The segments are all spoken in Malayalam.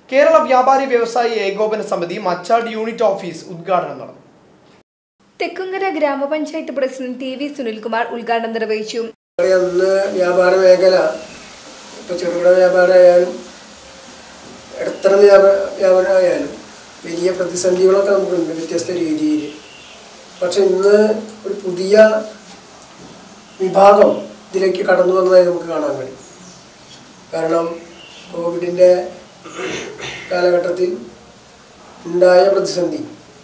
കേരള വ്യാപാരി വ്യവസായി ഏകോപന സമിതി മച്ചാട് യൂണിറ്റ് ഓഫീസ് ഉദ്ഘാടനം നടന്നു തെക്കുങ്കര ഗ്രാമപഞ്ചായത്ത് പ്രസിഡന്റ് ടി വി സുനിൽകുമാർ ഉദ്ഘാടനം നിർവഹിച്ചു ഇവിടെ അന്ന് വ്യാപാര മേഖല ഇപ്പോൾ ചെറുകിട വ്യാപാരമായാലും ഇടത്തരം വ്യാപാര വ്യാപാരമായാലും വലിയ പ്രതിസന്ധികളൊക്കെ നമുക്കുണ്ട് വ്യത്യസ്ത രീതിയിൽ പക്ഷെ ഇന്ന് ഒരു പുതിയ വിഭാഗം ഇതിലേക്ക് കടന്നു വന്നതായി നമുക്ക് കാണാൻ കഴിയും കാരണം കോവിഡിൻ്റെ കാലഘട്ടത്തിൽ ഉണ്ടായ പ്രതിസന്ധി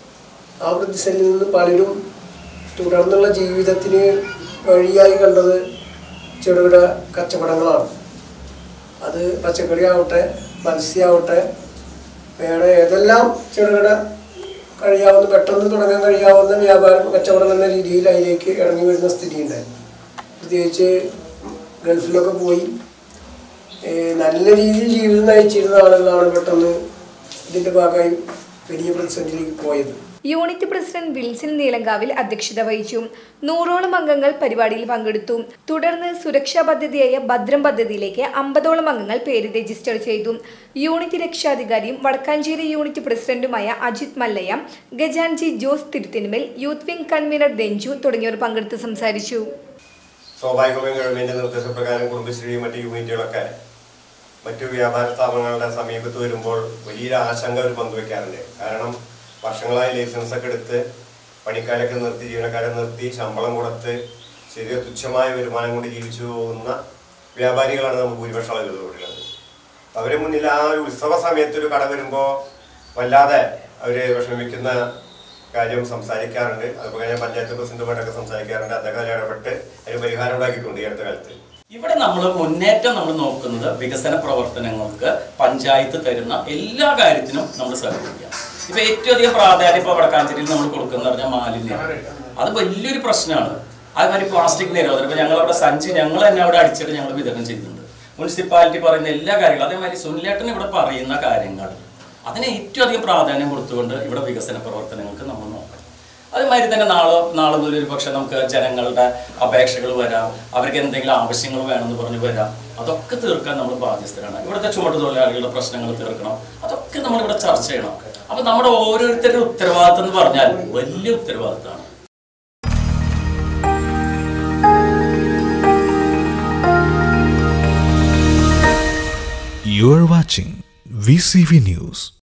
ആ പ്രതിസന്ധിയിൽ നിന്ന് പലരും തുടർന്നുള്ള ജീവിതത്തിന് വഴിയായി കണ്ടത് ചെറുകിട കച്ചവടങ്ങളാണ് അത് പച്ചക്കറി ആവട്ടെ മത്സ്യമാവട്ടെ വേറെ ഏതെല്ലാം ചെറുകിട കഴിയാവുന്ന പെട്ടെന്ന് തുടങ്ങാൻ കഴിയാവുന്ന വ്യാപാരം കച്ചവടം എന്ന രീതിയിൽ അതിലേക്ക് ഇറങ്ങി വരുന്ന സ്ഥിതിയുണ്ടായി പ്രത്യേകിച്ച് ഗൾഫിലൊക്കെ പോയി ഏഹ് നല്ല രീതിയിൽ ജീവിതം നയിച്ചിരുന്ന ആളുകളാണ് പെട്ടെന്ന് ഇതിൻ്റെ ഭാഗമായി വലിയ പ്രതിസന്ധിയിലേക്ക് പോയത് യൂണിറ്റ് പ്രസിഡന്റ് വിൽസൺ നീലങ്കാവിൽ അധ്യക്ഷത വഹിച്ചു നൂറോളം അംഗങ്ങൾ പരിപാടിയിൽ പങ്കെടുത്തു തുടർന്ന് സുരക്ഷാ പദ്ധതിയായ ഭദ്രം പദ്ധതിയിലേക്ക് അമ്പതോളം അംഗങ്ങൾ പേര് രജിസ്റ്റർ ചെയ്തു യൂണിറ്റ് രക്ഷാധികാരിയും വടക്കാഞ്ചേരി യൂണിറ്റ് പ്രസിഡന്റുമായ അജിത് മല്ലയ്യ ഗജാൻജി ജോസ് തിരുത്തിനുമേൽ യൂത്ത് വിംഗ് കൺവീനർ രഞ്ജു തുടങ്ങിയവർ പങ്കെടുത്ത് സംസാരിച്ചു സ്വാഭാവികമായും ഗവൺമെന്റ് നിർദ്ദേശപ്രകാരം കുടുംബശ്രീ മറ്റ് യൂണിറ്റുകളൊക്കെ മറ്റു വ്യാപാര സ്ഥാപനങ്ങളുടെ സമീപത്ത് വരുമ്പോൾ വലിയൊരു ആശങ്ക അവർ പങ്കുവെക്കാറുണ്ട് കാരണം വർഷങ്ങളായി ലൈസൻസ് ഒക്കെ എടുത്ത് പണിക്കാരൊക്കെ നിർത്തി ജീവനക്കാരെ നിർത്തി ശമ്പളം കൊടുത്ത് ചെറിയ തുച്ഛമായ വരുമാനം കൊണ്ട് ജീവിച്ചു പോകുന്ന വ്യാപാരികളാണ് നമുക്ക് ഭൂരിപക്ഷം ആളുകളുള്ളത് അവരെ മുന്നിൽ ആ ഒരു ഉത്സവ സമയത്ത് ഒരു കട വരുമ്പോൾ വല്ലാതെ അവര് വിഷമിക്കുന്ന കാര്യം സംസാരിക്കാറുണ്ട് അതുപോലെ ഞാൻ പഞ്ചായത്ത് പ്രസിഡന്റുമായിട്ടൊക്കെ സംസാരിക്കാറുണ്ട് അദ്ദേഹം അതിൽ ഇടപെട്ട് അതിന് പരിഹാരം ഉണ്ടാക്കിയിട്ടുണ്ട് ഈ അടുത്ത കാലത്ത് ഇവിടെ നമ്മൾ മുന്നേറ്റം നമ്മൾ നോക്കുന്നത് വികസന പ്രവർത്തനങ്ങൾക്ക് പഞ്ചായത്ത് തരുന്ന എല്ലാ കാര്യത്തിനും നമ്മൾ സഹകരിക്കുക ഇപ്പൊ ഏറ്റവും അധികം പ്രാധാന്യം ഇപ്പൊ വടക്കാഞ്ചേരിയിൽ നമ്മൾ കൊടുക്കുന്ന പറഞ്ഞാൽ മാലിന്യം അത് വലിയൊരു പ്രശ്നമാണ് അതുമാതിരി പ്ലാസ്റ്റിക് നിരോധനം ഇപ്പൊ ഞങ്ങൾ അവിടെ സഞ്ചി ഞങ്ങൾ തന്നെ അവിടെ അടിച്ചിട്ട് ഞങ്ങൾ വിതരണം ചെയ്യുന്നുണ്ട് മുനിസിപ്പാലിറ്റി പറയുന്ന എല്ലാ കാര്യങ്ങളും അതേമാതിരി സുനിലേട്ടൻ ഇവിടെ പറയുന്ന കാര്യങ്ങൾ അതിന് ഏറ്റവും അധികം പ്രാധാന്യം കൊടുത്തുകൊണ്ട് ഇവിടെ വികസന പ്രവർത്തനങ്ങൾക്ക് നമ്മൾ നോക്കണം അതുമാതിരി തന്നെ നാളെ നാളെ മുതൽ ഒരു പക്ഷെ നമുക്ക് ജനങ്ങളുടെ അപേക്ഷകൾ വരാം അവർക്ക് എന്തെങ്കിലും ആവശ്യങ്ങൾ വേണമെന്ന് പറഞ്ഞ് വരാം അതൊക്കെ തീർക്കാൻ നമ്മൾ ബാധ്യസ്ഥരാണ് ഇവിടുത്തെ ചുമട്ട് തൊഴിലാളികളുടെ പ്രശ്നങ്ങൾ തീർക്കണം അതൊക്കെ നമ്മൾ ഇവിടെ ചർച്ച ചെയ്യണം അപ്പൊ നമ്മുടെ ഓരോരുത്തരുടെ ഉത്തരവാദിത്തം എന്ന് പറഞ്ഞാൽ വലിയ ഉത്തരവാദിത്തമാണ് You are watching VCV News.